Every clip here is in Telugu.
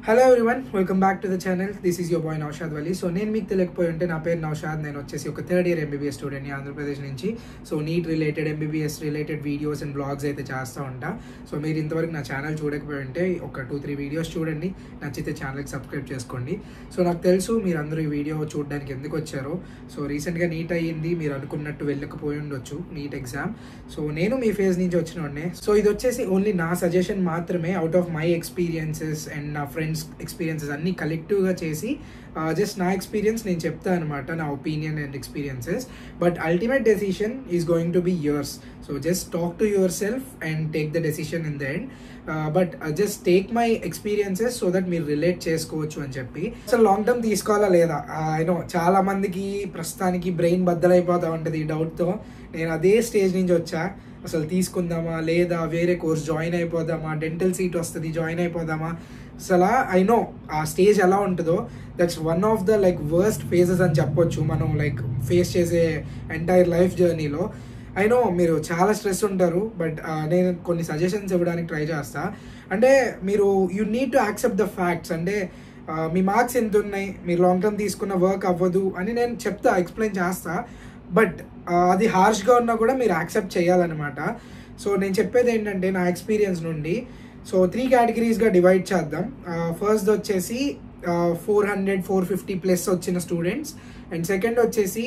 hello everyone welcome back to the channel this is your boy Naushad Wali so నేను మీకు తెలియకపోయి ఉంటే నా పేరు నౌషాద్ నేను వచ్చేసి ఒక థర్డ్ ఇయర్ ఎంబీబీఎస్ స్టూడెంట్ని ఆంధ్రప్రదేశ్ నుంచి so neat related MBBS related videos and blogs అయితే చేస్తూ ఉంటా సో మీరు ఇంతవరకు నా ఛానల్ చూడకపోయి ఉంటే ఒక టూ త్రీ వీడియోస్ చూడండి నచ్చితే ఛానల్కి సబ్స్క్రైబ్ చేసుకోండి సో నాకు తెలుసు మీరు అందరూ ఈ వీడియో చూడడానికి ఎందుకు వచ్చారో సో రీసెంట్గా నీట్ అయ్యింది మీరు అనుకున్నట్టు వెళ్ళకపోయి ఉండొచ్చు నీట్ ఎగ్జామ్ సో నేను మీ ఫేజ్ నుంచి వచ్చిన వాడినే సో ఇది వచ్చేసి ఓన్లీ నా సజెషన్ మాత్రమే out of my experiences and నా ఫ్రెండ్స్ ఎక్స్పీరియన్సెస్ అన్ని కలెక్టివ్గా చేసి జస్ట్ నా ఎక్స్పీరియన్స్ నేను చెప్తాను అనమాట నా opinion and experiences but ultimate decision is going to be yours so just talk to your self and take the decision in the end but just take my experiences so that మీరు రిలేట్ చేసుకోవచ్చు అని చెప్పి అసలు లాంగ్ టర్మ్ తీసుకోవాలా లేదా యూనో చాలా మందికి ప్రస్తుతానికి బ్రెయిన్ బద్దలైపోతా ఉంటుంది ఈ డౌట్తో నేను అదే స్టేజ్ నుంచి వచ్చా అసలు తీసుకుందామా లేదా వేరే కోర్స్ జాయిన్ అయిపోదామా డెంటల్ సీట్ వస్తుంది జాయిన్ అయిపోదామా అసలు ఐ నో ఆ స్టేజ్ ఎలా ఉంటుందో that's one of the like worst phases అని చెప్పొచ్చు మనం లైక్ ఫేస్ చేసే ఎంటైర్ లైఫ్ జర్నీలో ఐ నో మీరు చాలా స్ట్రెస్ ఉంటారు బట్ నేను కొన్ని సజెషన్స్ ఇవ్వడానికి ట్రై చేస్తా అంటే మీరు you need to accept the facts అంటే మీ మార్క్స్ ఎంత ఉన్నాయి మీరు లాంగ్ టర్మ్ తీసుకున్న వర్క్ అవ్వదు అని నేను చెప్తా ఎక్స్ప్లెయిన్ చేస్తా బట్ అది హార్ష్గా ఉన్నా కూడా మీరు యాక్సెప్ట్ చేయాలన్నమాట సో నేను చెప్పేది ఏంటంటే నా ఎక్స్పీరియన్స్ నుండి సో త్రీ కేటగిరీస్గా డివైడ్ చేద్దాం ఫస్ట్ వచ్చేసి four hundred four fifty plus వచ్చిన స్టూడెంట్స్ అండ్ సెకండ్ వచ్చేసి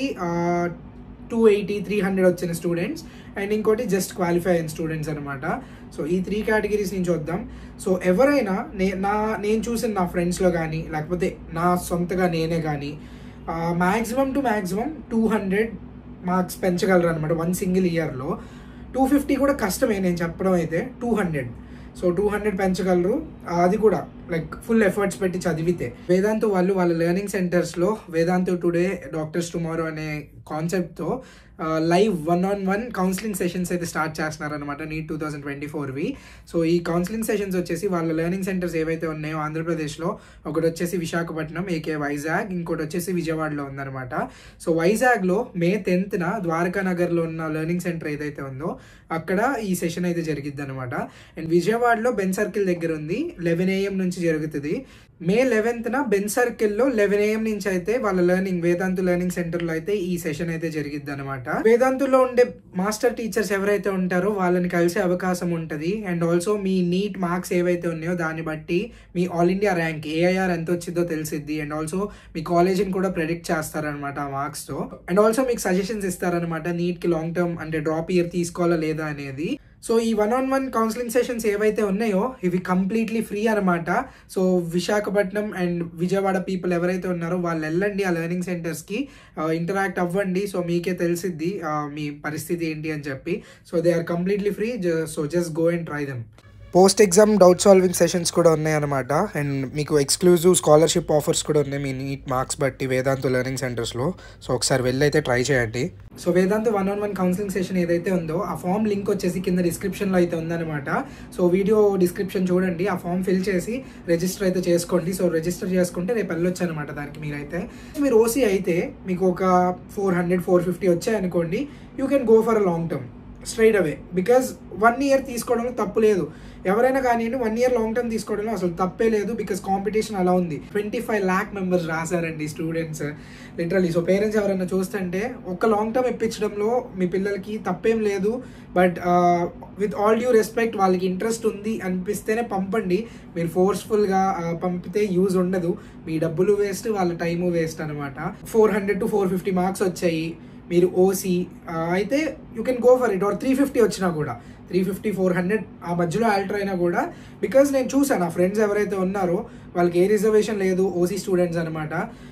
టూ ఎయిటీ త్రీ హండ్రెడ్ వచ్చిన స్టూడెంట్స్ అండ్ ఇంకోటి జస్ట్ క్వాలిఫై అయిన స్టూడెంట్స్ అనమాట సో ఈ త్రీ కేటగిరీస్ నుంచి వద్దాం సో ఎవరైనా నే నా నేను చూసిన నా ఫ్రెండ్స్లో కానీ లేకపోతే నా సొంతగా నేనే కానీ maximum to maximum two hundred marks పెంచగలరు అనమాట వన్ సింగిల్ ఇయర్లో టూ ఫిఫ్టీ కూడా కష్టమే నేను చెప్పడం అయితే two hundred so two hundred పెంచగలరు అది కూడా లైక్ ఫుల్ ఎఫర్ట్స్ పెట్టి చదివితే వేదాంతు వాళ్ళు వాళ్ళ లెర్నింగ్ సెంటర్స్లో వేదాంతు టుడే డాక్టర్స్ టుమారో అనే కాన్సెప్ట్తో live one on one counselling sessions అయితే స్టార్ట్ చేస్తున్నారనమాట నీట్ టూ థౌసండ్ ట్వంటీ ఫోర్వి సో ఈ కౌన్సిలింగ్ సెషన్స్ వచ్చేసి వాళ్ళ లెర్నింగ్ సెంటర్స్ ఏవైతే ఉన్నాయో ఆంధ్రప్రదేశ్లో ఒకటి వచ్చేసి విశాఖపట్నం ఏకే వైజాగ్ ఇంకోటి వచ్చేసి విజయవాడలో ఉందన్నమాట సో వైజాగ్లో మే టెన్త్న ద్వారకా నగర్లో ఉన్న లెర్నింగ్ సెంటర్ ఏదైతే ఉందో అక్కడ ఈ సెషన్ అయితే జరిగిద్ది అనమాట అండ్ విజయవాడలో బెన్ సర్కిల్ దగ్గర ఉంది లెవెన్ ఏఎం నుంచి జరుగుతుంది మే లెవెన్త్న బెన్ సర్కిల్లో లెవెన్ ఏఎం నుంచి అయితే వాళ్ళ లెర్నింగ్ వేదాంతు లెర్నింగ్ సెంటర్లో అయితే ఈ సెషన్ అయితే జరిగిద్ది అనమాట వేదాంతులో ఉండే మాస్టర్ టీచర్స్ ఎవరైతే ఉంటారో వాళ్ళని కలిసే అవకాశం ఉంటుంది అండ్ ఆల్సో మీ నీట్ మార్క్స్ ఏవైతే ఉన్నాయో దాన్ని బట్టి మీ ఆల్ ఇండియా ర్యాంక్ ఏఐఆర్ ఎంత వచ్చిందో తెలిసిద్ది అండ్ ఆల్సో మీ కాలేజీని కూడా ప్రెడిక్ట్ చేస్తారనమాట ఆ మార్క్స్తో అండ్ ఆల్సో మీకు సజెషన్స్ ఇస్తారనమాట నీట్కి లాంగ్ టర్మ్ అంటే డ్రాప్ ఇయర్ తీసుకోవాలా లేదా అనేది సో ఈ one on one counselling sessions ఏవైతే ఉన్నాయో ఇవి కంప్లీట్లీ ఫ్రీ అనమాట so Visakhapatnam and Vijayawada people ఎవరైతే ఉన్నారో వాళ్ళు వెళ్ళండి ఆ లెర్నింగ్ సెంటర్స్కి ఇంటరాక్ట్ అవ్వండి సో మీకే తెలిసిద్ది మీ పరిస్థితి ఏంటి అని చెప్పి so they are completely free so just go and try them post exam doubt solving sessions కూడా ఉన్నాయన్నమాట అండ్ మీకు ఎక్స్క్లూజివ్ స్కాలర్షిప్ ఆఫర్స్ కూడా ఉన్నాయి మీ నీట్ మార్క్స్ బట్టి వేదాంతు లెర్నింగ్ సెంటర్స్లో సో ఒకసారి వెళ్ళి అయితే ట్రై చేయండి so Vedantu one on one counselling session ఏదైతే ఉందో ఆ ఫామ్ లింక్ వచ్చేసి కింద డిస్క్రిప్షన్లో అయితే ఉందన్నమాట సో వీడియో డిస్క్రిప్షన్ చూడండి ఆ ఫామ్ ఫిల్ చేసి రిజిస్టర్ అయితే చేసుకోండి సో రిజిస్టర్ చేసుకుంటే రేపు వెళ్ళొచ్చు అనమాట దానికి మీరైతే మీరు ఓసీ అయితే మీకు ఒక ఫోర్ హండ్రెడ్ ఫోర్ ఫిఫ్టీ వచ్చాయనుకోండి you can go for a long term straight away because one year తీసుకోవడంలో తప్పు లేదు ఎవరైనా కానివ్వండి వన్ ఇయర్ లాంగ్ టర్మ్ తీసుకోవడంలో అసలు తప్పే లేదు బికాస్ కాంపిటీషన్ అలా ఉంది ట్వంటీ ఫైవ్ ల్యాక్ మెంబర్స్ రాశారండి స్టూడెంట్స్ లిటరలీ సో పేరెంట్స్ ఎవరైనా చూస్తుంటే ఒక లాంగ్ టర్మ్ ఇప్పించడంలో మీ పిల్లలకి తప్పేం లేదు but with all due respect వాళ్ళకి ఇంట్రెస్ట్ ఉంది అనిపిస్తేనే పంపండి మీరు ఫోర్స్ఫుల్గా పంపితే యూజ్ ఉండదు మీ డబ్బులు వేస్ట్ వాళ్ళ టైము వేస్ట్ అనమాట four hundred to four fifty marks వచ్చాయి మీరు ఓసీ అయితే you can go for it or three fifty వచ్చినా కూడా త్రీ ఫిఫ్టీ ఫోర్ హండ్రెడ్ ఆ మధ్యలో ఆల్టర్ అయినా కూడా బికాజ్ నేను చూసాను నా ఫ్రెండ్స్ ఎవరైతే ఉన్నారో వాళ్ళకి ఏ రిజర్వేషన్ లేదు ఓసీ స్టూడెంట్స్ అనమాట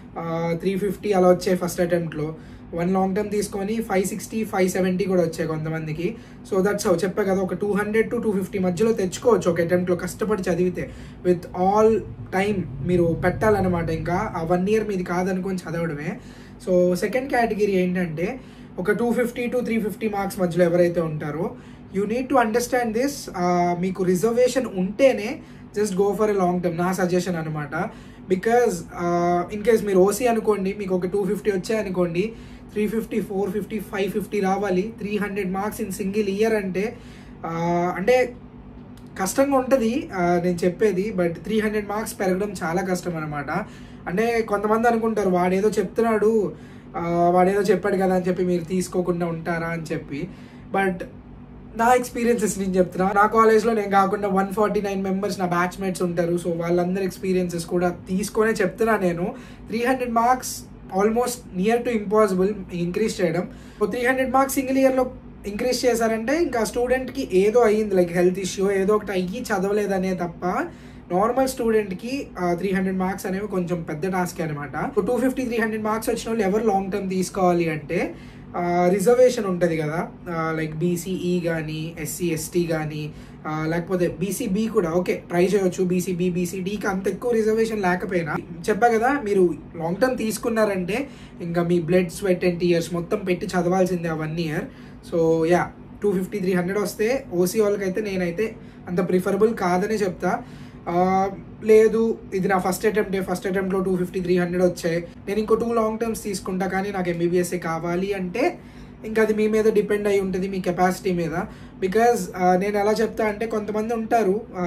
త్రీ ఫిఫ్టీ అలా వచ్చాయి ఫస్ట్ అటెంప్ట్లో వన్ లాంగ్ టర్మ్ తీసుకొని ఫైవ్ సిక్స్టీ ఫైవ్ సెవెంటీ కూడా వచ్చాయి కొంతమందికి సో దట్స్ హౌ చెప్పా కదా ఒక two hundred to two fifty మధ్యలో తెచ్చుకోవచ్చు ఒక అటెంప్ట్లో కష్టపడి చదివితే విత్ ఆల్ టైం మీరు పెట్టాలన్నమాట ఇంకా ఆ వన్ ఇయర్ మీది కాదనుకొని చదవడమే సో సెకండ్ కేటగిరీ ఏంటంటే ఒక two fifty to three fifty marks మధ్యలో ఎవరైతే ఉంటారో you need to understand this మీకు రిజర్వేషన్ ఉంటేనే just go for a long term నా సజెషన్ అనమాట బికాజ్ ఇన్ కేస్ మీరు ఓసీ అనుకోండి మీకు ఒక టూ ఫిఫ్టీ వచ్చాయనుకోండి three fifty four fifty five fifty రావాలి three hundred marks in single year అంటే అంటే కష్టంగా ఉంటుంది నేను చెప్పేది బట్ త్రీ హండ్రెడ్ మార్క్స్ పెరగడం చాలా కష్టం అనమాట అంటే కొంతమంది అనుకుంటారు వాడేదో చెప్తున్నాడు ఆ, వాడేదో చెప్పాడు కదా అని చెప్పి మీరు తీసుకోకుండా ఉంటారా అని చెప్పి బట్ నా ఎక్స్పీరియన్సెస్ నేను చెప్తున్నా నా కాలేజ్లో నేను కాకుండా వన్ ఫార్టీ నైన్ మెంబర్స్ నా బ్యాచ్మేట్స్ ఉంటారు సో వాళ్ళందరి ఎక్స్పీరియన్సెస్ కూడా తీసుకొనే చెప్తున్నా నేను three hundred marks almost near to impossible increase చేయడం so three hundred marks single ఇయర్లో ఇంక్రీజ్ చేశారంటే ఇంకా స్టూడెంట్కి ఏదో అయ్యింది లైక్ హెల్త్ ఇష్యూ ఏదో ఒకటి అయ్యి చదవలేదనే తప్ప నార్మల్ స్టూడెంట్కి త్రీ హండ్రెడ్ మార్క్స్ అనేవి కొంచెం పెద్ద టాస్క్ అనమాట two fifty three hundred marks వచ్చిన వాళ్ళు ఎవరు లాంగ్ టర్మ్ తీసుకోవాలి అంటే రిజర్వేషన్ ఉంటుంది కదా లైక్ బీసీఈ కానీ ఎస్సీ ఎస్టీ కానీ లేకపోతే బీసీబీ కూడా ఓకే ట్రై చేయొచ్చు బీసీబీ బీసీడీకి అంత ఎక్కువ రిజర్వేషన్ లేకపోయినా చెప్పా కదా మీరు లాంగ్ టర్మ్ తీసుకున్నారంటే ఇంకా మీ బ్లడ్ స్వెట్ అండ్ టీయర్స్ మొత్తం పెట్టి చదవాల్సిందే ఆ one year so yeah two fifty three hundred వస్తే ఓసీ వాళ్ళకైతే నేనైతే అంత ప్రిఫరబుల్ కాదనే చెప్తా ఆ, లేదు ఇది నా ఫస్ట్ అటెంప్ట్ ఫస్ట్ అటెంప్ట్లో టూ ఫిఫ్టీ త్రీ హండ్రెడ్ వచ్చాయి నేను ఇంకో టూ లాంగ్ టర్మ్స్ తీసుకుంటా కానీ నాకు ఎంబీబీఎస్ఏ కావాలి అంటే ఇంకా అది మీ మీద డిపెండ్ అయి ఉంటుంది మీ కెపాసిటీ మీద బికాజ్ నేను ఎలా చెప్తా అంటే కొంతమంది ఉంటారు ఆ,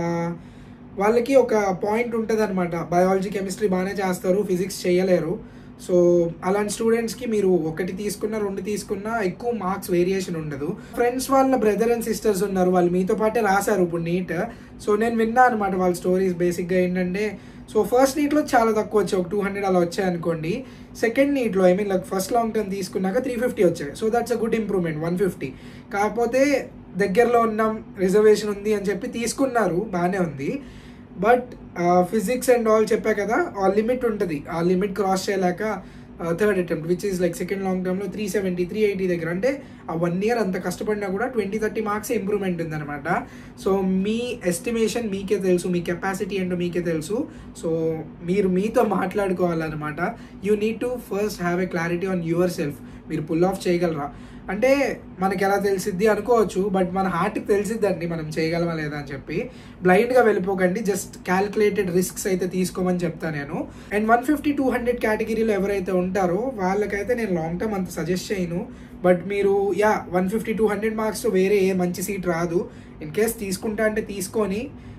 వాళ్ళకి ఒక పాయింట్ ఉంటుంది అనమాట బయాలజీ కెమిస్ట్రీ బాగానే చేస్తారు ఫిజిక్స్ చేయలేరు సో అలాంటి స్టూడెంట్స్కి మీరు ఒకటి తీసుకున్నా రెండు తీసుకున్నా ఎక్కువ మార్క్స్ వేరియేషన్ ఉండదు ఫ్రెండ్స్ వాళ్ళ బ్రదర్ అండ్ సిస్టర్స్ ఉన్నారు వాళ్ళు మీతో పాటే రాశారు ఇప్పుడు నీట్ సో నేను విన్నా అనమాట వాళ్ళ స్టోరీస్ బేసిక్గా ఏంటంటే సో ఫస్ట్ నీట్లో చాలా తక్కువ వచ్చాయి ఒక టూ హండ్రెడ్ అలా వచ్చాయి అనుకోండి సెకండ్ నీట్లో I mean like first long term తీసుకున్నాక త్రీ ఫిఫ్టీ వచ్చాయి so that's a good improvement one fifty కాకపోతే దగ్గరలో ఉన్నాం రిజర్వేషన్ ఉంది అని చెప్పి తీసుకున్నారు బాగానే ఉంది బట్ ఫిజిక్స్ అండ్ ఆల్ చెప్పా కదా ఆ లిమిట్ ఉంటుంది ఆ లిమిట్ క్రాస్ చేయలేక third attempt which is like second long టర్మ్లో త్రీ సెవెంటీ త్రీ ఎయిటీ దగ్గర అంటే ఆ వన్ ఇయర్ అంత కష్టపడినా కూడా ట్వంటీ థర్టీ మార్క్స్ ఇంప్రూవ్మెంట్ ఉందన్నమాట సో మీ ఎస్టిమేషన్ మీకే తెలుసు మీ కెపాసిటీ ఏంటో మీకే తెలుసు సో మీరు మీతో మాట్లాడుకోవాలన్నమాట you need to first have a clarity on yourself మీరు పుల్ ఆఫ్ చేయగలరా అంటే మనకి ఎలా తెలిసిద్ది అనుకోవచ్చు బట్ మన హార్ట్కి తెలిసిద్దండి మనం చేయగలమా లేదా అని చెప్పి బ్లైండ్గా వెళ్ళిపోకండి జస్ట్ క్యాల్కులేటెడ్ రిస్క్స్ అయితే తీసుకోమని చెప్తా నేను and one fifty two hundred కేటగిరీలో ఎవరైతే ఉంటారో వాళ్ళకైతే నేను లాంగ్ టర్మ్ అంత సజెస్ట్ చేయను బట్ మీరు yeah one fifty two hundred marks వేరే ఏ మంచి సీట్ రాదు ఇన్ కేస్ తీసుకుంటా అంటే తీసుకొని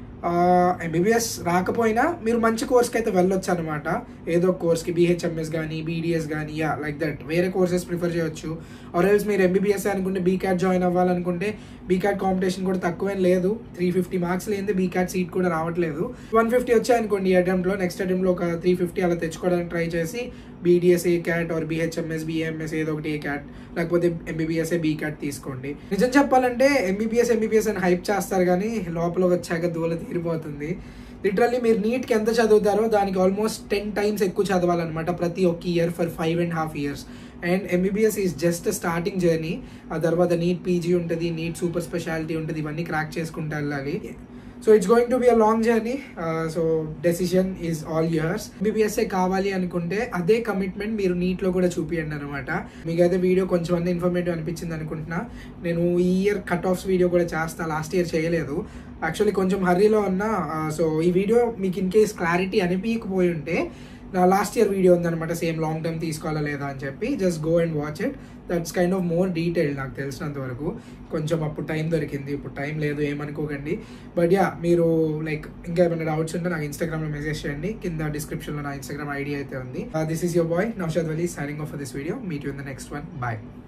ఎంబీబీఎస్ రాకపోయినా మీరు మంచి కోర్స్కి అయితే వెళ్ళొచ్చు అనమాట ఏదో ఒక కోర్స్కి బీహెచ్ఎంఎస్ కానీ బీడిఎస్ కానీ యా లైక్ దట్ వేరే కోర్సెస్ ప్రిఫర్ చేయొచ్చు ఆర్ ఎల్స్ మీరు ఎంబీబీఎస్ అనుకుంటే బీక్యాట్ జాయిన్ అవ్వాలనుకుంటే బీక్యాట్ కాంపిటీషన్ కూడా తక్కువేం లేదు త్రీ ఫిఫ్టీ మార్క్స్ లేనిదే బీక్యాట్ సీట్ కూడా రావట్లేదు వన్ ఫిఫ్టీ వచ్చాయనుకోండి ఈ అటెంప్ట్లో నెక్స్ట్ అటెంప్ట్లో ఒక త్రీ ఫిఫ్టీ అలా తెచ్చుకోవడానికి ట్రై చేసి BDS A cat or BHMS BMS ఏదో ఒకటి ఏ క్యాట్ లేకపోతే ఎంబీబీఎస్ బీ క్యాట్ తీసుకోండి నిజం చెప్పాలంటే ఎంబీబీఎస్ ఎంబీబీఎస్ అని హైప్ చేస్తారు కానీ లోపల వచ్చాక దూల తీరిపోతుంది లిటరల్లీ మీరు నీట్కి ఎంత చదువుతారో దానికి ఆల్మోస్ట్ టెన్ టైమ్స్ ఎక్కువ చదవాలన్నమాట ప్రతి ఒక్క year for five and half years and MBBS is just starting journey ఆ తర్వాత నీట్ పీజీ ఉంటుంది నీట్ సూపర్ స్పెషాలిటీ ఉంటుంది ఇవన్నీ క్రాక్ చేసుకుంటూ వెళ్ళాలి so it's going to be a long journey so decision is all yours బీబీఎస్ఏ కావాలి అనుకుంటే అదే కమిట్మెంట్ మీరు నీట్లో కూడా చూపియండి అనమాట మీకు అయితే వీడియో కొంచెం అన్న ఇన్ఫర్మేటివ్ అనిపించింది అనుకుంటున్నా నేను ఈ ఇయర్ కట్ ఆఫ్స్ వీడియో కూడా చేస్తా లాస్ట్ ఇయర్ చేయలేదు యాక్చువల్లీ కొంచెం హర్రీలో ఉన్నా సో ఈ వీడియో మీకు ఇన్ కేస్ క్లారిటీ అనిపించకపోయి ఉంటే నా లాస్ట్ ఇయర్ వీడియో ఉందన్నమాట సేమ్ లాంగ్ టర్మ్ తీసుకోవాలా లేదా అని చెప్పి just go and watch it that's kind of more detail నాకు తెలిసినంత వరకు కొంచెం అప్పుడు టైం దొరికింది ఇప్పుడు టైం లేదు ఏమనుకోకండి బట్ యా మీరు లైక్ ఇంకా ఏమైనా డౌట్స్ ఉంటే నాకు ఇన్స్టాగ్రామ్లో మెసేజ్ చేయండి కింద డిస్క్రిప్షన్లో నా ఇన్స్టాగ్రామ్ ఐడి అయితే ఉంది this is your boy Naushad Wali signing off for this video meet you in the next one bye